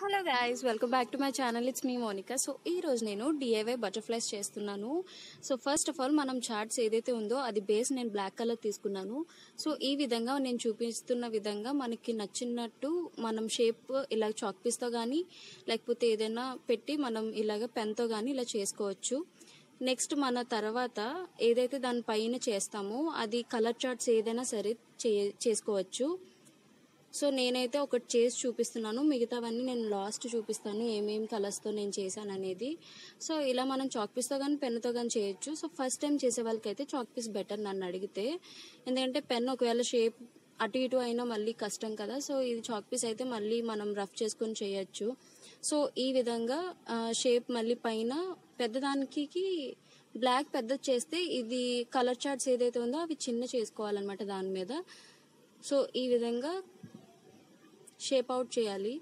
hello guys welcome back to my channel it's me Monica so ఈ రోజు నేను DIY butterflies చేస్తున్నాను so first of all మనం charts ఏదైతే ఉందో అది బేస్ నేను బ్లాక్ కలర్ తీసుకున్నాను సో ఈ విధంగా నేను చూపిస్తున్న విధంగా మనకి నచ్చినట్టు మనం షేప్ ఇలా చాక్ పీస్తో కానీ లేకపోతే ఏదైనా పెట్టి మనం ఇలాగ పెన్తో కానీ ఇలా చేసుకోవచ్చు నెక్స్ట్ మన తర్వాత ఏదైతే దాని పైన చేస్తామో అది కలర్ చార్ట్స్ ఏదైనా సరే చే చేసుకోవచ్చు సో నేనైతే ఒకటి చేసి చూపిస్తున్నాను మిగతావన్నీ నేను లాస్ట్ చూపిస్తాను ఏమేమి కలర్స్తో నేను చేశాను అనేది సో ఇలా మనం చాక్ పీస్తో కానీ పెన్నుతో కానీ చేయొచ్చు సో ఫస్ట్ టైం చేసే వాళ్ళకైతే చాక్ పీస్ బెటర్ నన్ను అడిగితే ఎందుకంటే పెన్ ఒకవేళ షేప్ అటు ఇటు అయినా మళ్ళీ కష్టం కదా సో ఇది చాక్ పీస్ అయితే మళ్ళీ మనం రఫ్ చేసుకొని చేయొచ్చు సో ఈ విధంగా షేప్ మళ్ళీ పైన పెద్దదానికి బ్లాక్ పెద్ద చేస్తే ఇది కలర్ చార్ట్స్ ఏదైతే ఉందో అవి చిన్న చేసుకోవాలన్నమాట దాని మీద సో ఈ విధంగా షేప్ అవుట్ చేయాలి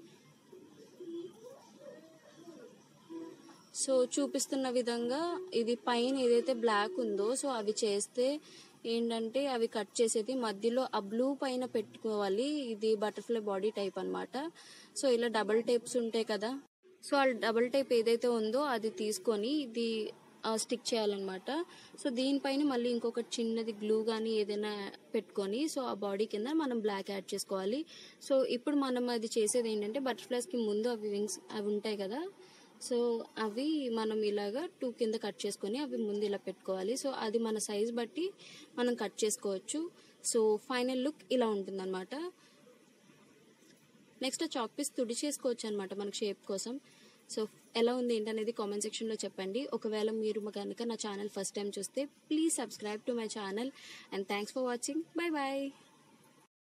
సో చూపిస్తున్న విధంగా ఇది పైన ఏదైతే బ్లాక్ ఉందో సో అవి చేస్తే ఏంటంటే అవి కట్ చేసేది మధ్యలో ఆ బ్లూ పైన పెట్టుకోవాలి ఇది బటర్ఫ్లై బాడీ టైప్ అన్నమాట సో ఇలా డబల్ టైప్స్ ఉంటాయి కదా సో ఆ డబల్ టైప్ ఏదైతే ఉందో అది తీసుకొని ఇది స్టిక్ చేయాలన్నమాట సో దీనిపైన మళ్ళీ ఇంకొక చిన్నది గ్లూ కానీ ఏదైనా పెట్టుకొని సో ఆ బాడీ కింద మనం బ్లాక్ యాడ్ చేసుకోవాలి సో ఇప్పుడు మనం అది చేసేది ఏంటంటే బటర్ఫ్లైస్కి ముందు అవి వింగ్స్ అవి ఉంటాయి కదా సో అవి మనం ఇలాగా టూ కింద కట్ చేసుకొని అవి ముందు ఇలా పెట్టుకోవాలి సో అది మన సైజ్ బట్టి మనం కట్ చేసుకోవచ్చు సో ఫైనల్ లుక్ ఇలా ఉంటుందన్నమాట నెక్స్ట్ చాక్ పీస్ తుడి చేసుకోవచ్చు అనమాట మనకి షేప్ కోసం సో ఎలా ఉంది ఏంటనేది కామెంట్ సెక్షన్లో చెప్పండి ఒకవేళ మీరు కనుక నా ఛానల్ ఫస్ట్ టైం చూస్తే please subscribe to my channel and thanks for watching bye bye